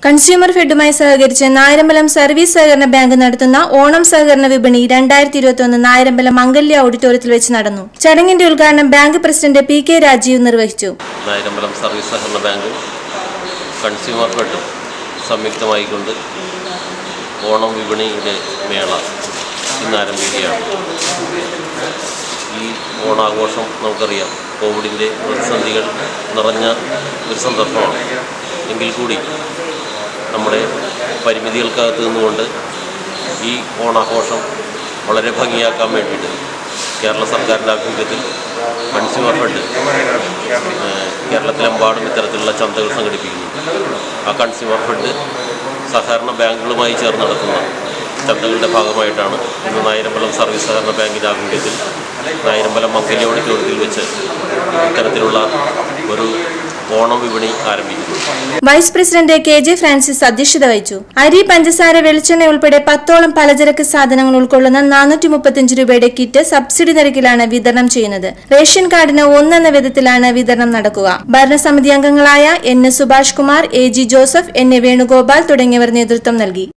consumer ഫെഡുമായി സഹകരിച്ച് Nayarambalam service സഹകരണ bank നടത്തുന്ന ഓണം സഹകരണ വിപണി രണ്ടായിരത്തി ഇരുപത്തിയൊന്ന് നായരമ്പലം മംഗല്യ ഓഡിറ്റോറിയത്തിൽ വെച്ച് നടന്നു ചടങ്ങിന്റെ ഉദ്ഘാടനം bank president P K Rajeev നിർവഹിച്ചു നായരമ്പലം സർവീസ് സഹകരണ ബാങ്കും കൺസ്യൂമർ ഫെഡും സംയുക്തമായിക്കൊണ്ട് ഓണം വിപണിയുടെ മേള ഇന്ന് ആരംഭിക്കുകയാണ് ഈ ഓണാഘോഷം നമുക്കറിയാം കോവിഡിൻ്റെ പ്രതിസന്ധികൾ നിറഞ്ഞ ഒരു സന്ദർഭമാണ് എങ്കിൽ കൂടി നമ്മുടെ പരിമിതികൾക്കകത്ത് നിന്നുകൊണ്ട് ഈ ഓണാഘോഷം വളരെ ഭംഗിയാക്കാൻ വേണ്ടിയിട്ട് കേരള സർക്കാരിൻ്റെ ആഭിമുഖ്യത്തിൽ കൺസ്യൂമർ ഫണ്ട് ഏഹ്, കേരളത്തിലെമ്പാടും ഇത്തരത്തിലുള്ള ചന്തകൾ സംഘടിപ്പിക്കുന്നുണ്ട് ആ കൺസ്യൂമർ ഫണ്ട് സഹകരണ ബാങ്കുകളുമായി ചേർന്ന് നടത്തുന്ന ചന്തകളുടെ ഭാഗമായിട്ടാണ് ഇന്ന് നായരമ്പലം സർവീസ് സഹകരണ ബാങ്കിൻ്റെ ആഭിമുഖ്യത്തിൽ നായരമ്പലം മംഗല്യ ഓഡിറ്റോറിയത്തിൽ വെച്ച് ഇത്തരത്തിലുള്ള ഒരു ഓണം വിപണി ആരംഭിക്കുന്നു vice president K J Francis അധ്യക്ഷത വഹിച്ചു അരി പഞ്ചസാര വെളിച്ചെണ്ണ ഉൾപ്പെടെ പത്തോളം പലചരക്ക് സാധനങ്ങൾ ഉൾക്കൊള്ളുന്ന നാനൂറ്റി മുപ്പത്തിയഞ്ച് രൂപയുടെ കിറ്റ് സബ്സിഡി നിരക്കിലാണ് വിതരണം ചെയ്യുന്നത് റേഷൻ കാർഡിന് ഒന്നെന്ന വിധത്തിലാണ് വിതരണം നടക്കുക ഭരണസമിതി അംഗങ്ങളായ N S Subhash Kumar A G Joseph N A Venugopal തുടങ്ങിയവർ നേതൃത്വം നൽകി